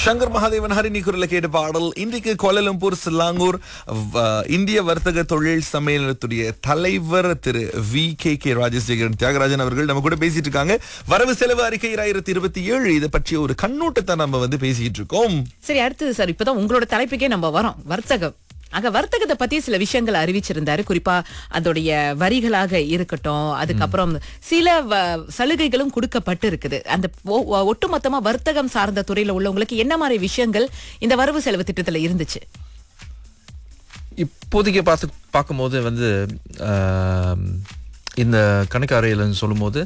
சங்கர் மகாதேவன் ஹரிணி குரல கேட்ட பாடல் இன்றைக்கு கோலலம்பூர் சிலாங்கூர் வ- இந்திய வர்த்தக தொழில் சம்மேளனத்துடைய தலைவர் திரு V K K Rajasekaran Thiyagarajan அவர்கள் நம்ம கூட பேசிட்டு இருக்காங்க வரவு செலவு அறிக்கை இரண்டாயிரத்தி இருபத்தி ஏழு இதை பற்றிய ஒரு கண்ணோட்டத்தை நம்ம வந்து பேசிட்டு இருக்கோம் சரி அடுத்தது சார் இப்பதான் உங்களோட தலைப்புக்கே நம்ம வரோம் வர்த்தகம் அங்க வர்த்தகத்தை பத்தி சில விஷயங்கள் அறிவிச்சிருந்தாரு குறிப்பா அதோடைய வரிகளாக இருக்கட்டும் அதுக்கப்புறம் சில வ- சலுகைகளும் கொடுக்கப்பட்டு இருக்குது அந்த ஒ- ஒ- ஒட்டுமொத்தமா வர்த்தகம் சார்ந்த துறையில உள்ளவங்களுக்கு என்ன மாதிரி விஷயங்கள் இந்த வரவு செலவு திட்டத்துல இருந்துச்சு இப்போதைக்கு பார்த்து பார்க்கும்போது வந்து ஆம், இந்த கணக்கு அறையில் சொல்லும்போது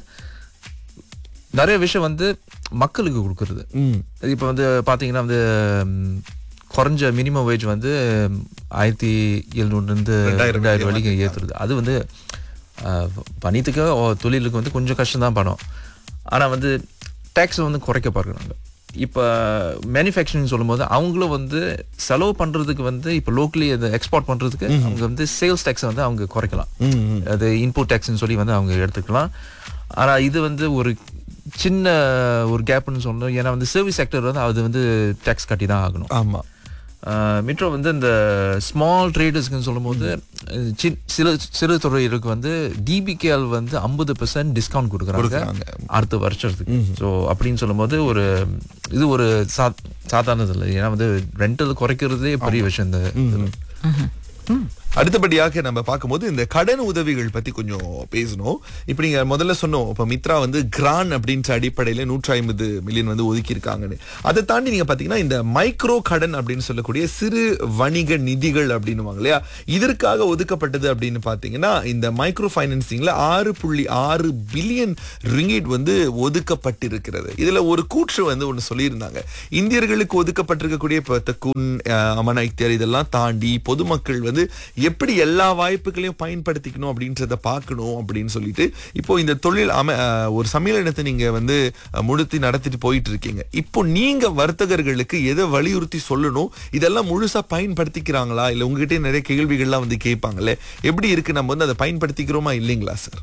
நிறைய விஷயம் வந்து மக்களுக்கு கொடுக்கறது இப்போ வந்து பார்த்தீங்கன்னா வந்து ம், குறைஞ்ச மினிமம் வேஜ் வந்து ஆயிரத்தி எழுநூறுலேருந்து ரெண்டாயிரம் வரைக்கும் ஏற்றுறது அது வந்து ஆ, பணித்துக்கு ஓ, தொழிலுக்கு வந்து கொஞ்சம் கஷ்டம் தான் பணம் ஆனால் வந்து டேக்ஸ் வந்து குறைக்க பார்க்குறாங்க இப்போ மேனுஃபேக்சரிங் சொல்லும்போது அவங்களும் வந்து செலவு பண்ணுறதுக்கு வந்து இப்போ லோக்கலி அதை எக்ஸ்போர்ட் பண்ணுறதுக்கு அவங்க வந்து சேல்ஸ் டேக்ஸை வந்து அவங்க குறைக்கலாம் அது இன்புட் டேக்ஸ்னு சொல்லி வந்து அவங்க எடுத்துக்கலாம் ஆனால் இது வந்து ஒரு சின்ன ஒரு கேப்னு சொல்லணும் ஏன்னா வந்து சர்வீஸ் செக்டர் வந்து அது வந்து டேக்ஸ் கட்டி தான் ஆகணும் ஆமா மிட்ரோ வந்து இந்த ஸ்மால் ட்ரேடர்ஸ்க்குன்னு சொல்லும்போது அஹ், சி- சில சிறு துறையிற்கு வந்து டிபிகேஎல் வந்து ஐம்பது பெர்சன்ட் டிஸ்கவுண்ட் கொடுக்குறாங்க கொடுக்குறாங்க. அடுத்த வருஷத்துக்கு ஸோ அப்படின்னு சொல்லும்போது ஒரு இது ஒரு சா சாதாரணது இல்லை ஏன்னா வந்து ரெண்டல் குறைக்கிறதே பெரிய விஷயம் இந்த இதுல. அடுத்தபடியாக நம்ம பார்க்கும்போது இந்த கடன் உதவிகள் பத்தி கொஞ்சம் பேசணும் இப்ப நீங்க முதல்ல சொன்னோம் இப்ப மித்ரா வந்து கிரான் அப்படின்ற அடிப்படையில நூற்றி ஐம்பது மில்லியன் வந்து ஒதுக்கி இருக்காங்கன்னு அதை தாண்டி நீங்க பாத்தீங்கன்னா இந்த மைக்ரோ கடன் அப்படின்னு சொல்லக்கூடிய சிறு வணிக நிதிகள் அப்படின்னுவாங்க இல்லையா இதற்காக ஒதுக்கப்பட்டது அப்படின்னு பாத்தீங்கன்னா இந்த மைக்ரோ ஃபைனான்சிங்ல ஆறு புள்ளி ஆறு பில்லியன் ரிங்கிட் வந்து ஒதுக்கப்பட்டிருக்கிறது இதுல ஒரு கூற்று வந்து ஒண்ணு சொல்லியிருந்தாங்க இந்தியர்களுக்கு ஒதுக்கப்பட்டிருக்கக்கூடிய இப்ப தக்குன் அமன் ஐத்தியர் இதெல்லாம் தாண்டி பொதுமக்கள் வந்து எப்படி எல்லா வாய்ப்புகளையும் பயன்படுத்திக்கணும் அப்படின்றத பார்க்கணும் அப்படின்னு சொல்லிட்டு இப்போ இந்த தொழில் அம அஹ், ஒரு சம்மேளனத்தை நீங்க வந்து அஹ், முழுத்தி நடத்திட்டு போயிட்டு இருக்கீங்க இப்போ நீங்க வர்த்தகர்களுக்கு எதை வலியுறுத்தி சொல்லணும் இதெல்லாம் முழுசா பயன்படுத்திக்கிறாங்களா இல்ல உங்ககிட்ட நிறைய கேள்விகள்லாம் வந்து கேட்பாங்கல்ல எப்படி இருக்கு நம்ம வந்து அதை பயன்படுத்திக்கிறோமா இல்லைங்களா சார்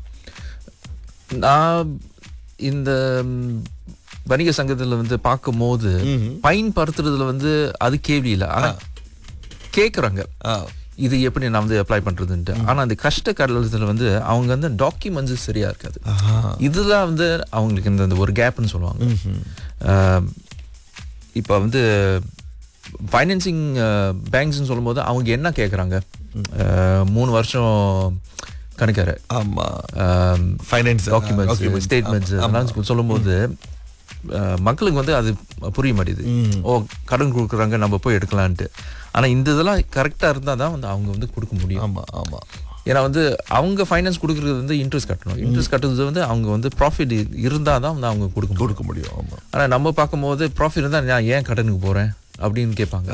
நான் இந்த ம், வணிக சங்கத்துல வந்து பார்க்கும்போது பயன்படுத்துறதுல வந்து அது கேள்வி இல்லை ஆனா கேக்குறாங்க இது எப்படி நான் வந்து அப்ளை பண்றதுன்ட்டு ஆனா அந்த கஷ்ட கடலத்துல வந்து அவங்க வந்து டாக்குமெண்ட்ஸ் சரியா இருக்காது இதுதான் வந்து அவங்களுக்கு இந்த இந்த ஒரு கேப்னு சொல்லுவாங்க ஆம், இப்போ வந்து ஃபைனான்சிங் பேங்க்ஸ்னு சொல்லும்போது அவங்க என்ன கேட்குறாங்க மூணு வருஷம் கணக்காரு ஆமா finance Finance, documents documents. Statements அதெல்லாம் சொல்லும்போது அஹ், மக்களுக்கு வந்து அது புரிய மாட்டேது ஓ கடன் கொடுக்குறாங்க நம்ம போய் எடுக்கலான்ட்டு ஆனா இந்த இதெல்லாம் கரெக்டா இருந்தா தான் வந்து அவங்க வந்து கொடுக்க முடியும் ஆமா ஆமா ஏன்னா வந்து அவங்க ஃபைனான்ஸ் கொடுக்குறது வந்து இன்ட்ரெஸ்ட் கட்டணும் இன்ட்ரெஸ்ட் கட்டுறது வந்து அவங்க வந்து ப்ராஃபிட் இருந்தால் தான் வந்து அவங்க கொடுக்க முடியும் கொடுக்க முடியும் ஆமா ஆனா நம்ம பார்க்கும்போது ப்ராஃபிட் இருந்தால் நான் ஏன் கடனுக்கு போறேன் அப்படின்னு கேட்பாங்க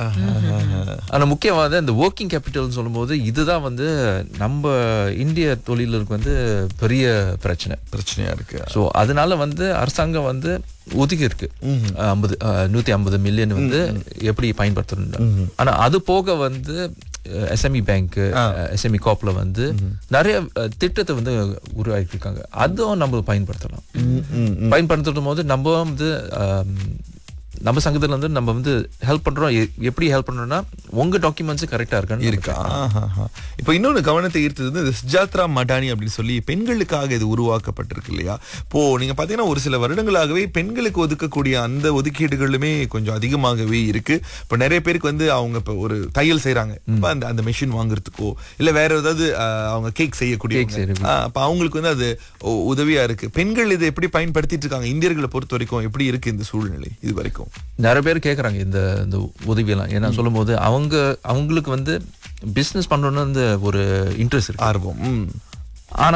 ஆனா முக்கியமாக இந்த ஒர்க்கிங் கேபிட்டல்னு சொல்லும்போது இதுதான் வந்து நம்ம இந்திய தொழிலுக்கு வந்து பெரிய பிரச்சனை பிரச்சனையா இருக்கு ஸோ அதனால வந்து அரசாங்கம் வந்து ஒதுக்கி இருக்கு ஐம்பது நூத்தி ஐம்பது மில்லியன் வந்து எப்படி பயன்படுத்தணும் ஆனா அது போக வந்து எஸ்எம்இ பேங்க் எஸ்எம்இ காப்ல வந்து நிறைய அஹ், திட்டத்தை வந்து உருவாக்கி இருக்காங்க அதுவும் நம்ம பயன்படுத்தலாம் பயன்படுத்தும் போது நம்ம வந்து ஆம், நம்ம சங்கத்துல வந்து நம்ம வந்து ஹெல்ப் பண்றோம் எ- எப்படி ஹெல்ப் பண்றோம்னா உங்க டாக்குமெண்ட்ஸ் கரெக்டா இருக்கான்னு இருக்கா ஆஹாஹா. இப்போ இன்னொன்னு கவனத்தை ஈர்த்தது வந்து இந்த சுஜாத்ரா மடானி அப்படின்னு சொல்லி பெண்களுக்காக இது உருவாக்கப்பட்டிருக்கு இல்லையா இப்போ நீங்க பாத்தீங்கன்னா ஒரு சில வருடங்களாகவே பெண்களுக்கு ஒதுக்கக்கூடிய அந்த ஒதுக்கீடுகளுமே கொஞ்சம் அதிகமாகவே இருக்கு இப்போ நிறைய பேருக்கு வந்து அவங்க இப்போ ஒரு தையல் செய்றாங்க இப்ப அந்த அந்த மெஷின் வாங்குறதுக்கோ இல்ல வேற ஏதாவது அஹ், அவங்க கேக் செய்யக்கூடிய Cake செய்யறது. அப்ப அவங்களுக்கு வந்து அது உ- உதவியா இருக்கு பெண்கள் இதை எப்படி பயன்படுத்திட்டு இருக்காங்க இந்தியர்களை பொறுத்த வரைக்கும் எப்படி இருக்கு இந்த சூழ்நிலை இது வரைக்கும் நிறைய பேர் கேக்குறாங்க இந்த இந்த உதவியெல்லாம் ஏன்னா சொல்லும்போது அவங்க அவங்களுக்கு வந்து பிசினஸ் பண்ணணும்னு இந்த ஒரு இன்ட்ரெஸ்ட் இருக்கு ஆர்வம் ம். ஆனா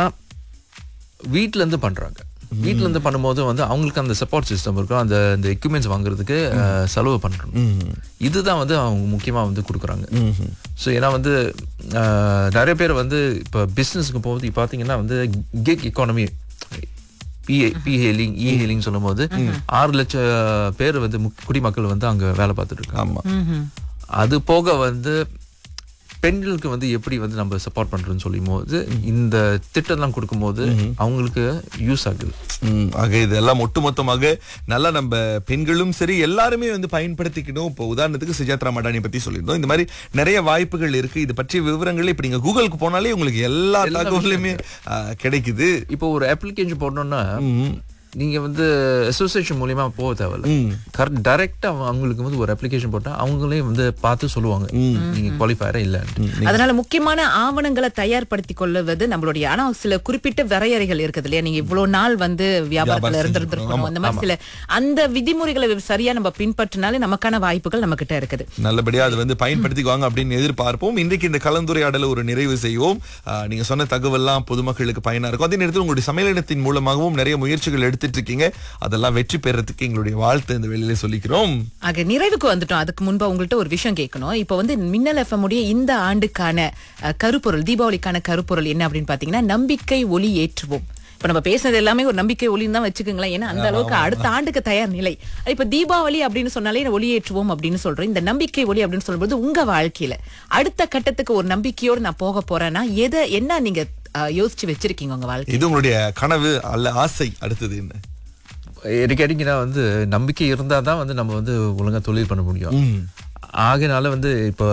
வீட்ல இருந்து பண்றாங்க வீட்ல இருந்து பண்ணும்போது வந்து அவங்களுக்கு அந்த சப்போர்ட் சிஸ்டம் இருக்கும் அந்த இந்த எக்யூப்மெண்ட்ஸ் வாங்குறதுக்கு அஹ், செலவு பண்றோம் இதுதான் வந்து அவங்க முக்கியமா வந்து கொடுக்குறாங்க ஸோ ஏன்னா வந்து அஹ், நிறைய பேர் வந்து இப்போ பிஸ்னஸ்க்கு போகுது இப்போ பார்த்தீங்கன்னா வந்து gig economy P P hailing E hailing சொல்லும்போது ஆறு லட்சம் பேர் வந்து முக்- குடிமக்கள் வந்து அங்க வேலை பார்த்துட்டு இருக்காங்க ஆமா ம்ஹும். அது போக வந்து பெண்களுக்கு வந்து எப்படி வந்து நம்ம சப்போர்ட் பண்றோம்னு சொல்லும் போது இந்த திட்டம்லாம் கொடுக்கும்போது அவங்களுக்கு யூஸ் ஆகுது ம், ஆக இதெல்லாம் ஒட்டுமொத்தமாக நல்லா நம்ம பெண்களும் சரி எல்லாருமே வந்து பயன்படுத்திக்கணும் இப்போ உதாரணத்துக்கு சுஜாத்ரா மடானி பத்தி சொல்லியிருந்தோம் இந்த மாதிரி நிறைய வாய்ப்புகள் இருக்கு இது பற்றிய விவரங்கள் இப்ப நீங்க கூகுளுக்கு போனாலே உங்களுக்கு எல்லா தகவலுமே ஆ, கிடைக்குது இப்போ ஒரு அப்ளிகேஷன் போடணும்னா நீங்க வந்து அசோசியேஷன் மூலியமா போக தேவையில்ல கரெக்ட் டைரக்டா அவங்களுக்கு வந்து ஒரு அப்ளிகேஷன் போட்டா அவங்களே வந்து பார்த்து சொல்லுவாங்க நீங்க குவாலிஃபயரா இல்லைன்ட்டு அதனால முக்கியமான ஆவணங்களை தயார்படுத்திக் கொள்வது நம்மளுடைய ஆனா சில குறிப்பிட்ட வரையறைகள் இருக்குது இல்லையா நீங்க இவ்வளவு நாள் வந்து வியாபாரத்துல வியாபாரம் இருந்திருந்திருக்கணும் அந்த மாதிரி சில அந்த விதிமுறைகளை சரியா நம்ம பின்பற்றினாலே நமக்கான வாய்ப்புகள் நம்ம கிட்ட இருக்குது நல்லபடியா அது வந்து பயன்படுத்திக்குவாங்க அப்படின்னு எதிர்பார்ப்போம் இன்றைக்கு இந்த கலந்துரையாடலை ஒரு நிறைவு செய்வோம் ஆ, நீங்க சொன்ன தகவல்லாம் பொதுமக்களுக்கு பயனா இருக்கும் அதே நேரத்தில் உங்களுடைய சமையலிடத்தின் மூலமாகவும் நிறைய முயற்சிகள் எடுத்துட்டு இருக்கீங்க அதெல்லாம் வெற்றி பெறறதுக்கு எங்களுடைய வாழ்த்து இந்த வெளியில சொல்லிக்கிறோம் ஆக நிறைவுக்கு வந்துட்டோம் அதுக்கு முன்பா உங்கள்ட்ட ஒரு விஷயம் கேட்கணும் இப்போ வந்து மின்னல் எஃப்எம் உடைய இந்த ஆண்டுக்கான அஹ், கருப்பொருள் தீபாவளிக்கான கருப்பொருள் என்ன அப்படின்னு பாத்தீங்கன்னா நம்பிக்கை ஒளி ஏற்றுவோம் இப்ப நம்ம பேசுனது எல்லாமே ஒரு நம்பிக்கை ஒளின்னு தான் வச்சுக்கோங்களேன் ஏன்னா அந்த அளவுக்கு அடுத்த ஆண்டுக்கு தயார் நிலை இப்ப தீபாவளி அப்படின்னு சொன்னாலே ஒளி ஏற்றுவோம் அப்படின்னு சொல்றோம் இந்த நம்பிக்கை ஒளி அப்படின்னு சொல்லும்போது உங்க வாழ்க்கையில அடுத்த கட்டத்துக்கு ஒரு நம்பிக்கையோடு நான் போக போறேன்னா எதை என்ன நீங்க அஹ், யோசிச்சு வச்சிருக்கீங்க உங்க வாழ்க்கை இது உங்களுடைய கனவு அல்ல ஆசை அடுத்தது என்ன எனக்கு கேட்டீங்கன்னா வந்து நம்பிக்கை இருந்தா தான் வந்து நம்ம வந்து ஒழுங்கா தொழில் பண்ண முடியும் ஆகையினால வந்து இப்போ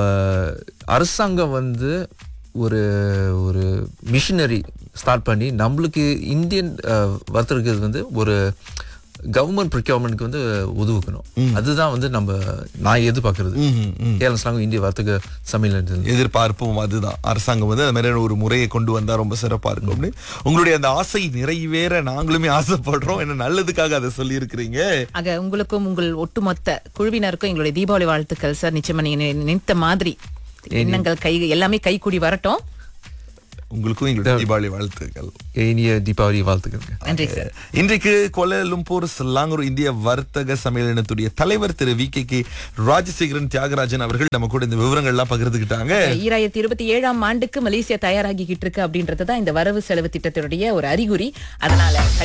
அரசாங்கம் வந்து ஒரு ஒரு மிஷினரி ஸ்டார்ட் பண்ணி நம்மளுக்கு இந்தியன் அஹ், வர்த்தகருக்கு வந்து ஒரு கவர்மெண்ட் ப்ரிக்யூர்மெண்ட்க்கு வந்து உதவுக்கணும் அதுதான் வந்து நம்ம நான் எதிர்பார்க்கறது கேரளஸ்லாங்க இந்திய வர்த்தக சமையல் எதிர்பார்ப்பும் அதுதான் அரசாங்கம் வந்து அந்த மாதிரி ஒரு முறையை கொண்டு வந்தா ரொம்ப சிறப்பா இருக்கும் அப்படின்னு உங்களுடைய அந்த ஆசை நிறைவேற நாங்களுமே ஆசைப்படுறோம் என்ன நல்லதுக்காக அதை சொல்லி இருக்கிறீங்க ஆக உங்களுக்கும் உங்கள் ஒட்டுமொத்த குழுவினருக்கும் எங்களுடைய தீபாவளி வாழ்த்துக்கள் சார் நிச்சயமா நீங்க நி- நினைத்த மாதிரி எண்ணங்கள் கை எல்லாமே கைக்கூடி வரட்டும் உங்களுக்கும் எங்களுடைய தீபாவளி வாழ்த்துக்கள் இனிய தீபாவளி வாழ்த்துக்கள் நன்றி சார் இன்றைக்கு கோலாலம்பூர் சில்லாங்கூர் இந்திய வர்த்தக சம்மேளனத்துடைய தலைவர் திரு V K K Rajasekaran Thiyagarajan அவர்கள் நம்ம கூட இந்த விவரங்கள்லாம் பகிர்ந்துக்கிட்டாங்க ஈராயிரத்தி இருபத்தி ஏழாம் ஆண்டுக்கு மலேசியா தயாராகிக்கிட்டு இருக்கு அப்படின்றது தான் இந்த வரவு செலவு திட்டத்தினுடைய ஒரு அறிகுறி அதனால